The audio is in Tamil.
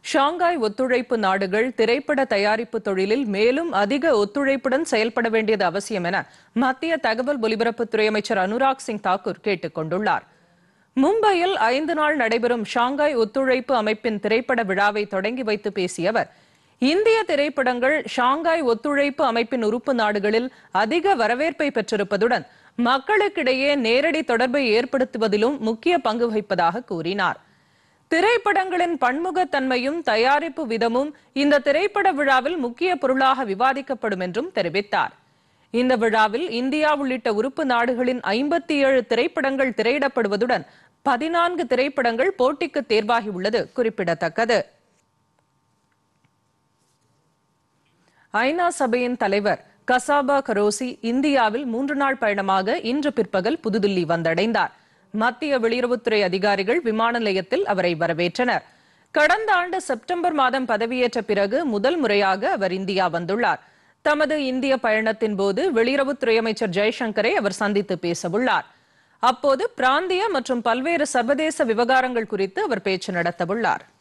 ஷாங்காய் ஒத்துழைப்பு நாடுகள் திரைப்பட தயாரிப்பு தொழிலில் மேலும் அதிக ஒத்துழைப்புடன் செயல்பட வேண்டியது அவசியம் என மத்திய தகவல் ஒலிபரப்புத்துறை அமைச்சர் அனுராக் சிங் தாக்கூர் கேட்டுக் கொண்டுள்ளார் மும்பையில் ஐந்து நாள் நடைபெறும் ஷாங்காய் ஒத்துழைப்பு அமைப்பின் திரைப்பட விழாவை தொடங்கி வைத்து பேசிய அவர் இந்திய திரைப்படங்கள் ஷாங்காய் ஒத்துழைப்பு அமைப்பின் உறுப்பு நாடுகளில் அதிக வரவேற்பை பெற்றிருப்பதுடன் மக்களுக்கிடையே நேரடி தொடர்பை ஏற்படுத்துவதிலும் முக்கிய பங்கு வகிப்பதாக கூறினார் திரைப்படங்களின் பன்முகத்தன்மையும் தயாரிப்பு விதமும் இந்த திரைப்பட விழாவில் முக்கிய பொருளாக விவாதிக்கப்படும் என்றும் தெரிவித்தார் இந்த விழாவில் இந்தியா உள்ளிட்ட உறுப்பு நாடுகளின் ஐம்பத்தி ஏழு திரைப்படங்கள் திரையிடப்படுவதுடன் பதினான்கு திரைப்படங்கள் போட்டிக்கு தேர்வாகியுள்ளது குறிப்பிடத்தக்கது ஐநா சபையின் தலைவர் கசாபா கரோசி இந்தியாவில் மூன்று நாள் பயணமாக இன்று பிற்பகல் புதுதில்லி வந்தடைந்தார் மத்திய வெளியுறவுத்துறை அதிகாரிகள் விமான நிலையத்தில் அவரை வரவேற்றனர் கடந்த ஆண்டு செப்டம்பர் மாதம் பதவியேற்ற பிறகு முதல் முறையாக அவர் இந்தியா வந்துள்ளார் தமது இந்திய பயணத்தின் போது வெளியுறவுத்துறை அமைச்சர் ஜெய்சங்கரை அவர் சந்தித்து பேசவுள்ளார் அப்போது பிராந்திய மற்றும் பல்வேறு சர்வதேச விவகாரங்கள் குறித்து அவர் பேச்சு நடத்தவுள்ளார்